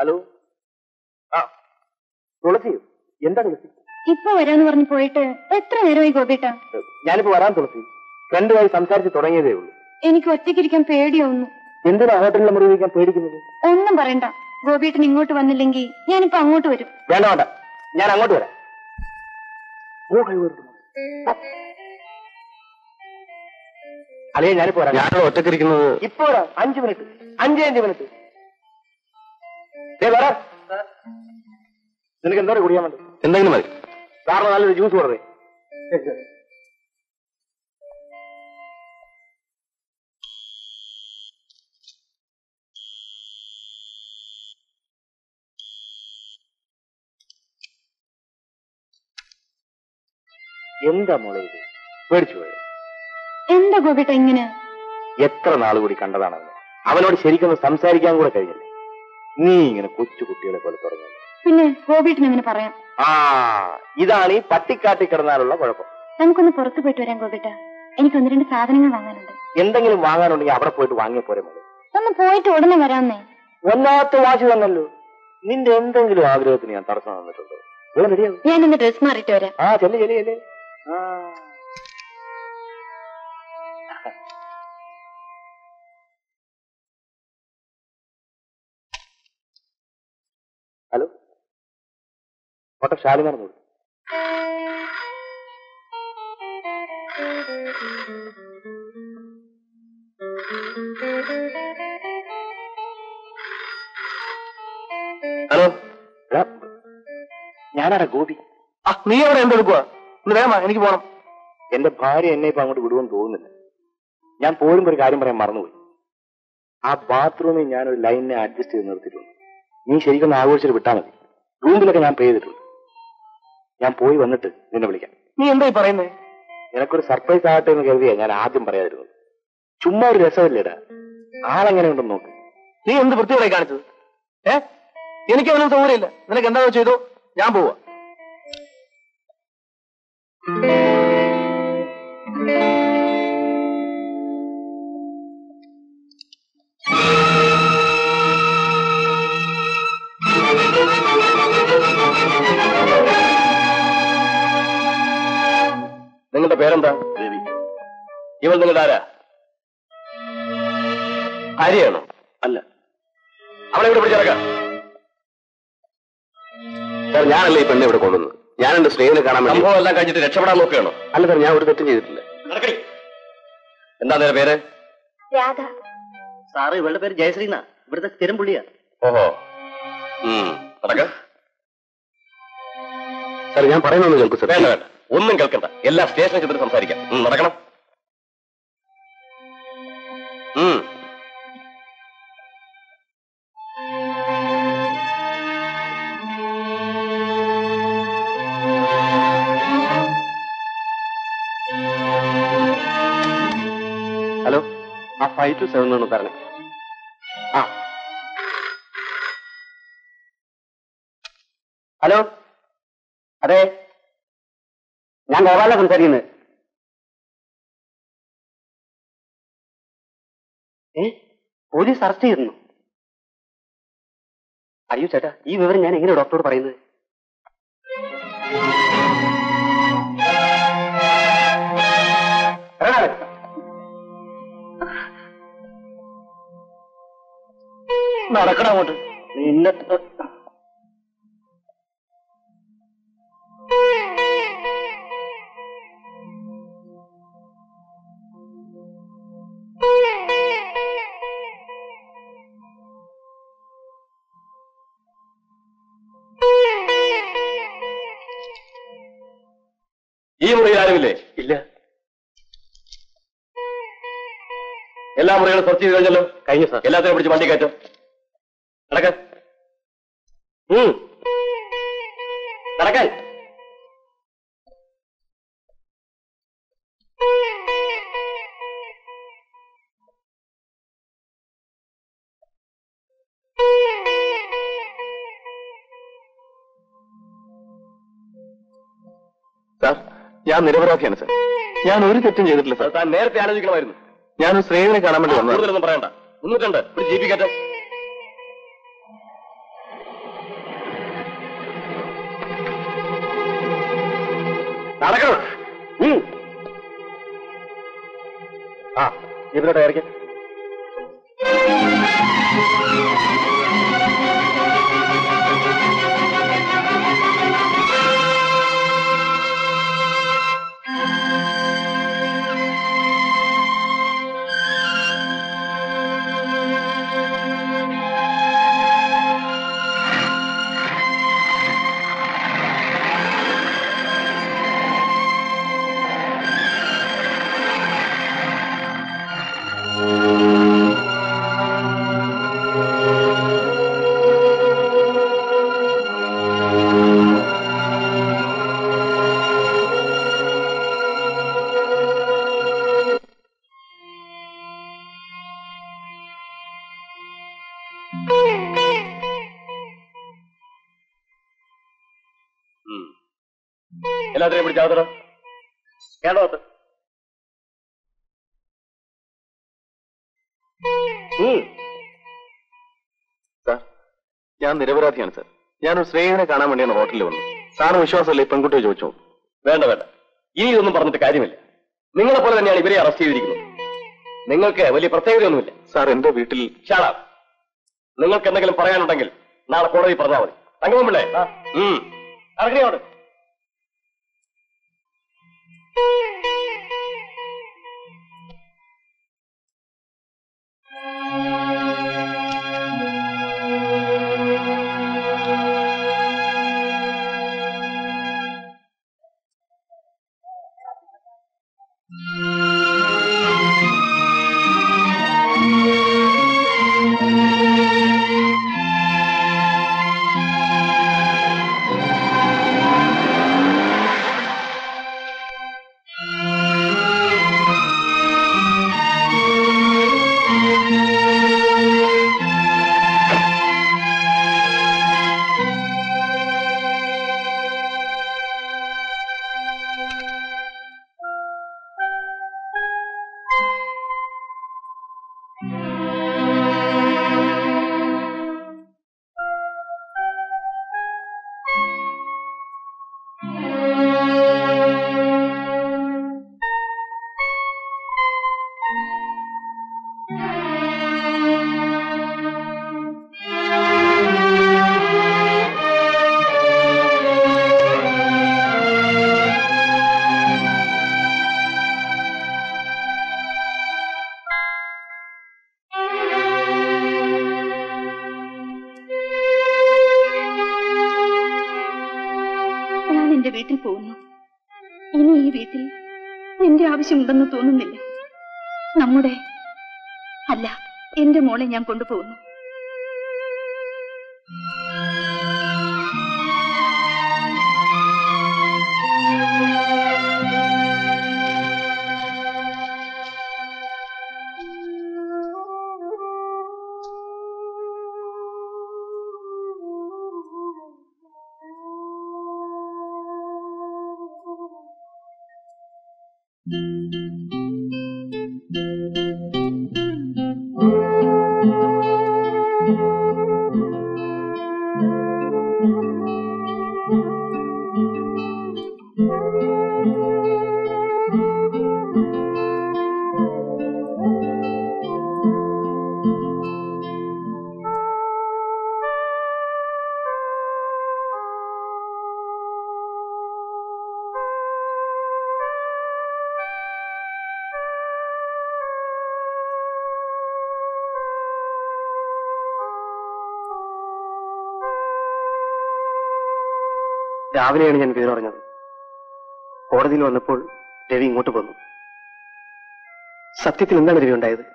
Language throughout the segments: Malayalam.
ഹലോ ആ തുളസി എന്താ തുളസി ഇപ്പൊ വരാന്ന് പറഞ്ഞു പോയിട്ട് എത്ര നേരമായി ഗോപിട്ട ഞാനിപ്പോ വരാൻ തുളസി ഫ്രണ്ടുമായി സംസാരിച്ച് തുടങ്ങിയതേ ഉള്ളൂ എനിക്ക് ഒറ്റയ്ക്കിരിക്കാൻ പേടിയാവുന്നു എന്തിനാ ഹോട്ടലിൽ മുറി വയ്ക്കാൻ പേടിക്കുന്നത് ഒന്നും പറയണ്ട ഗോപിട്ടൻ ഇങ്ങോട്ട് വന്നില്ലെങ്കിൽ ഞാനിപ്പോ അങ്ങോട്ട് വരും വേണ്ട വേണ്ട ഞാൻ അങ്ങോട്ട് വരാം ഓ കൈ ഉയർത്തുന്നു. അല്ലേ ഞാനിപ്പോ വരാം ഞാനവിടെ ഒറ്റക്കിരിക്കുന്നത് ഇപ്പൊ വരാം അഞ്ച് മിനിറ്റ് അഞ്ച് അഞ്ച് മിനിറ്റ് ദേ വരാം നിനക്ക് എന്തോ കുടിയാൻ വേണ്ടി എന്തെങ്കിലും മതി സാറിന് നല്ലൊരു ജ്യൂസ് കൊടുത്തേ എന്താ മോളെ ഇത് പേടിച്ചു പോയത് എന്താ ഗോപിട്ട ഇങ്ങനെ എത്ര നാൾ കൂടി കണ്ടതാണ് അവനെ അവനോട് ശരിക്കൊന്ന് സംസാരിക്കാൻ കൂടെ കഴിഞ്ഞില്ല നീ ഇങ്ങനെ കൊച്ചു കുട്ടികളെ പോലെ തുടങ്ങി പിന്നെ ഗോപിട്ടൻ അങ്ങനെ പറയാം ആ ഇതാണ് ഈ പട്ടിക്കാട്ടി കിടന്നാലുള്ള കുഴപ്പം നമുക്കൊന്ന് പുറത്തു പോയിട്ട് വരാം ഗോപിട്ട എനിക്ക് ഒന്ന് രണ്ട് സാധനങ്ങൾ വാങ്ങാനുണ്ട് എന്തെങ്കിലും വാങ്ങാനുണ്ടെങ്കിൽ അവിടെ പോയിട്ട് വാങ്ങിയ പോരെ മോളെ ഒന്ന് പോയിട്ട് ഉടനെ വരാന്നേ ഒന്നാമത്തെ വാശി തന്നല്ലോ നിന്റെ എന്തെങ്കിലും ആഗ്രഹത്തിന് ഞാൻ തടസ്സം തന്നിട്ടുണ്ടോ വേഗം റെഡിയാവും ഞാനൊന്ന് ഡ്രസ് മാറിയിട്ട് വരാം ആ ചെല്ലു ചെല്ലു ചെല്ലു ആ ഹലോ ഓട്ടോ ഷാലിമാർ നോക്കി ഹലോ ഞാനാടാ ഗോപി ആ നീ അവിടെ എന്തെടുക്കുക ഒന്ന് വേമാ എനിക്ക് പോണം എന്റെ ഭാര്യ എന്നെ ഇപ്പൊ അങ്ങോട്ട് വിടുമെന്ന് തോന്നുന്നില്ല ഞാൻ പോരുമ്പോ ഒരു കാര്യം പറയാൻ മറന്നുപോയി ആ ബാത്റൂമിൽ ഞാൻ ഒരു ലൈനിനെ അഡ്ജസ്റ്റ് ചെയ്ത് നിർത്തിയിട്ടുണ്ട് നീ ശരിക്കും ഒന്ന് ആഘോഷിച്ചിട്ട് വിട്ടാൽ മതി റൂമിലൊക്കെ ഞാൻ പേ ചെയ്തിട്ടുണ്ട് ഞാൻ പോയി വന്നിട്ട് നിന്നെ വിളിക്കാം നീ എന്തായി പറയുന്നേ നിനക്കൊരു സർപ്രൈസ് ആകട്ടെ എന്ന് കരുതിയാ ഞാൻ ആദ്യം പറയാതിരുന്നത് ചുമ്മാ ഒരു രസമല്ലേടാ ആളെങ്ങനെയുണ്ടെന്ന് നോക്ക് നീ എന്ത് വൃത്തിയോടെ കാണിച്ചത് ഏ എനിക്ക് അവനും സൗകര്യമില്ല നിനക്ക് എന്താ ചെയ്തോ ഞാൻ പോവാ നിങ്ങളുടെ പേരെന്താ രവി ഇവൾ നിങ്ങളുടെ ആരാ ഭാര്യയാണോ അല്ല അവളെ ഇവിടെ പിടിച്ചിറക്കാം സാർ ഞാനല്ല ഈ പെണ്ണെ ഇവിടെ കൊണ്ടുവന്നത് ഞാൻ എന്റെ സ്നേഹിനെ കാണാൻ വേണ്ടി സംഭവം എല്ലാം കഴിഞ്ഞിട്ട് രക്ഷപ്പെടാൻ നോക്കുകയാണോ അല്ല സാർ ഞാൻ ഒരു തെറ്റും ചെയ്തിട്ടില്ല എന്താ നിന്റെ പേര് രാധ സാറ് ഇവളുടെ പേര് ജയശ്രീ എന്നാ ഇവിടുത്തെ സ്ഥിരം പുള്ളിയാ ഓഹോ നടക്ക സാർ ഞാൻ പറയുന്നൊന്ന് കേൾക്കൂ സാർ വേണ്ട വേണ്ട ഒന്നും കേൾക്കണ്ട എല്ലാം സ്റ്റേഷനിൽ ചെന്നിട്ട് സംസാരിക്കാം ഉം, നടക്കണം ഉം. ഹലോ ആ ഫൈവ് ടു സെവൻ ഒന്ന് തരണേ ആ ഹലോ അതെ ഞാൻ ഗോപാല സംസാരിക്കുന്നത് ഏ പോലീസ് അറസ്റ്റ് ചെയ്തിരുന്നു അയ്യോ ചേട്ടാ ഈ വിവരം ഞാൻ എങ്ങനെ ഡോക്ടറോട് പറയുന്നത് നടക്കണം അങ്ങോട്ട് നിന്നെ ഈ മുറിയിൽ ആരുമില്ലേ ഇല്ല എല്ലാ മുറികളും സെർച്ച് ചെയ്ത് കഴിഞ്ഞല്ലോ കഴിഞ്ഞു സാർ എല്ലാത്തിനും പിടിച്ച് വണ്ടി കയറ്റം നടക്ക നടക്കാൻ സാർ ഞാൻ നിരപരാധിയാണ് സാർ ഞാൻ ഒരു തെറ്റും ചെയ്തിട്ടില്ല സാർ താൻ നേരത്തെ ആലോചിക്കണമായിരുന്നു ഞാൻ സ്നേഹിതനെ കാണാൻ വേണ്ടി വന്നത് കൂടുതലൊന്നും പറയണ്ട മുന്നൂറ്റുണ്ട് ഒരു ജി പി കയറ്റം ഇവരോട് ഇറക്കി എല്ലാത്തിനെയും പിടിച്ചാത്തോ കേട്ടോ സാർ ഞാൻ നിരപരാധിയാണ് സാർ ഞാനൊരു സ്നേഹിതനെ കാണാൻ വേണ്ടിയാണ് ഹോട്ടലിൽ വന്നത് സാറിന് വിശ്വാസമല്ലേ ഈ പെൺകുട്ടിയെ ചോദിച്ചു വേണ്ട വേണ്ട ഇനി ഇതൊന്നും പറഞ്ഞിട്ട് കാര്യമില്ല നിങ്ങളെ പോലെ തന്നെയാണ് ഇവരെ അറസ്റ്റ് ചെയ്തിരിക്കുന്നത് നിങ്ങൾക്ക് വലിയ പ്രത്യേകതയൊന്നുമില്ല സാർ എന്റെ വീട്ടിൽ ഷാളാ നിങ്ങൾക്ക് എന്തെങ്കിലും പറയാനുണ്ടെങ്കിൽ നാളെ കോടതി പറഞ്ഞാൽ മതി തങ്കമൻ പിള്ളേ ഇറങ്ങിയോട് ഞാൻ എന്റെ വീട്ടിൽ പോകുന്നു ഇനി ഈ വീട്ടിൽ എന്റെ ആവശ്യമുണ്ടെന്ന് തോന്നുന്നില്ല നമ്മുടെ അല്ല എന്റെ മോളെ ഞാൻ കൊണ്ടുപോകുന്നു രാവിലെയാണ് ഞാൻ വിവരം അറിഞ്ഞത് കോടതിയിൽ വന്നപ്പോൾ രവി ഇങ്ങോട്ട് വന്നു സത്യത്തിൽ എന്താണ് രവി ഉണ്ടായത്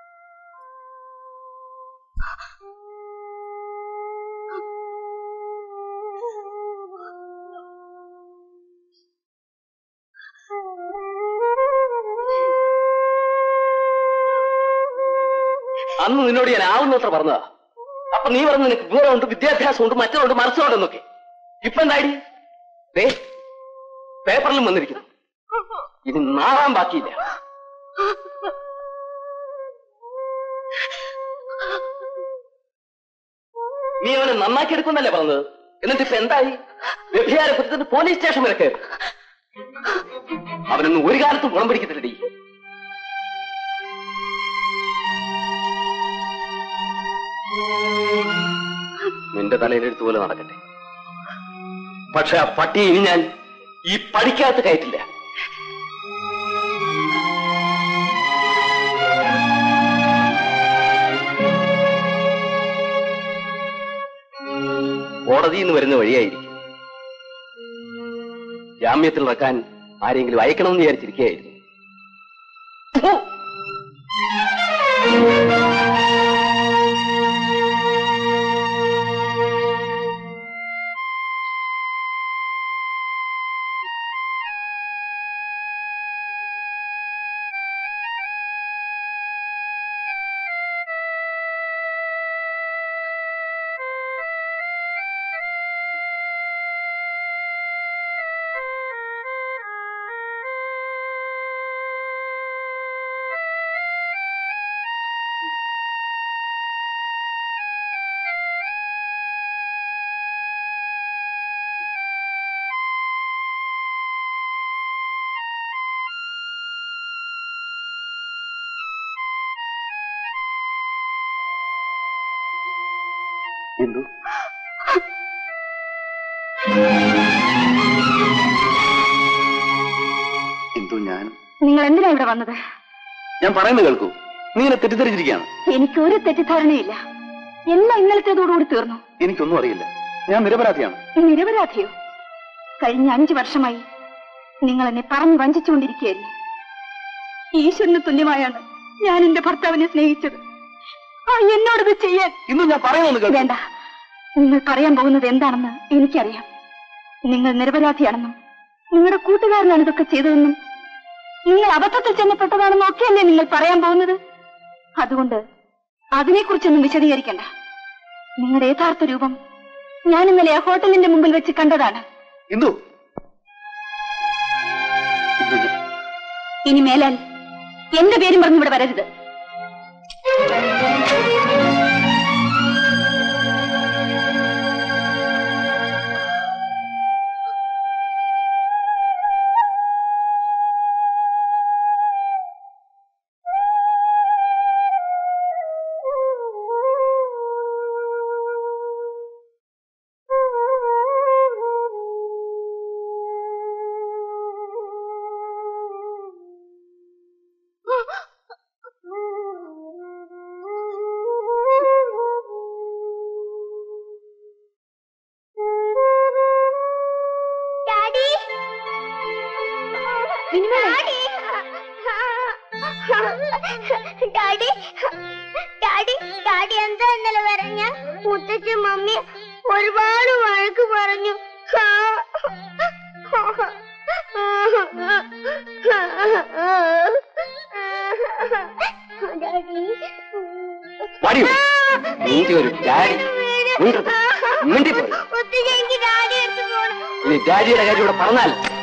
അന്ന് നിന്നോട് ഞാൻ ആവുന്നത്ര പറഞ്ഞതാ അപ്പൊ നീ പറഞ്ഞു നിനക്ക് വിവരമുണ്ട് വിദ്യാഭ്യാസമുണ്ട് മറ്റതുണ്ട് മറിച്ചുണ്ടെന്നൊക്കെ ഇപ്പൊ എന്തായി ദേ പേപ്പറിലും വന്നിരിക്കുന്നു ഇനി നാളാൻ ബാക്കിയില്ല നീ അവനെ നന്നാക്കി എടുക്കുന്നല്ലേ പറഞ്ഞത് എന്നിട്ട് ഇപ്പൊ എന്തായി വ്യഭിചാര കുറ്റത്തിന് പോലീസ് സ്റ്റേഷൻ വരെ കയറി അവനൊന്നും ഒരു കാലത്തും ഗുണം പിടിക്കത്തില്ലടി നിന്റെ തലയിലെടുത്ത് പോലെ നടക്കട്ടെ പക്ഷെ ആ പട്ടിയെ ഇനി ഞാൻ ഈ പഠിക്കാത്ത കയറ്റില്ല കോടതിയിൽ നിന്ന് വരുന്ന വഴിയായിരിക്കും ജാമ്യത്തിൽ ഇറക്കാൻ ആരെങ്കിലും അയക്കണമെന്ന് വിചാരിച്ചിരിക്കുകയായിരുന്നു ഫു! എന്തു എന്തു ഞാൻ നിങ്ങൾ എന്തിനാ ഇവിടെ വന്നത് ഞാൻ പറയുന്നത് കേൾക്കൂ നീ എന്നെ തെറ്റിദ്ധരിച്ചിരിക്കുകയാണ് എനിക്ക് ഒരു തെറ്റിദ്ധാരണയില്ല എല്ലാം ഇന്നലത്തേതോടുകൂടി തീർന്നു എനിക്കൊന്നും അറിയില്ല ഞാൻ നിരപരാധിയാണ് നിരപരാധിയോ കഴിഞ്ഞ അഞ്ചു വർഷമായി നിങ്ങൾ എന്നെ പറഞ്ഞു വഞ്ചിച്ചുകൊണ്ടിരിക്കുകയായിരുന്നു ഈശ്വരന് തുല്യമായാണ് ഞാൻ എന്റെ ഭർത്താവിനെ സ്നേഹിച്ചത് ആ എന്നോടത് ചെയ്യാൻ ഇന്നും ഞാൻ പറയുന്നത് കേൾക്കൂ വേണ്ട നിങ്ങൾ പറയാൻ പോകുന്നത് എന്താണെന്ന് എനിക്കറിയാം നിങ്ങൾ നിരപരാധിയാണെന്നും നിങ്ങളുടെ കൂട്ടുകാരനാണ് ഇതൊക്കെ ചെയ്തതെന്നും നിങ്ങൾ അബദ്ധത്തിൽ ചെന്നപ്പെട്ടതാണെന്നും ഒക്കെയല്ലേ നിങ്ങൾ പറയാൻ പോകുന്നത് അതുകൊണ്ട് അതിനെക്കുറിച്ചൊന്നും വിശദീകരിക്കണ്ട നിങ്ങളുടെ യഥാർത്ഥ രൂപം ഞാൻ ഇന്നലെ ആ ഹോട്ടലിന്റെ മുമ്പിൽ വെച്ച് കണ്ടതാണ് ഇന്ദു ഇനി മേലാൽ എന്റെ പേരും പറഞ്ഞ് ഇവിടെ വരരുത് daddy daddy daddy daddy daddy എന്താ ഇന്നലെ പറഞ്ഞ മുത്തച്ഛൻ മമ്മി ഒരുപാട് വഴക്ക് പറഞ്ഞു ഡാഡി വാടി ഇവിടെ. നീന്തി വരും ഡാഡി മിണ്ടരുത്. മിണ്ടിപ്പോയി. മുത്തച്ഛൻ എനിക്ക് ഡാഡി എടുത്ത് പോകണം ഇനി ഡാഡിയുടെ കാര്യം ഇവിടെ പറഞ്ഞാൽ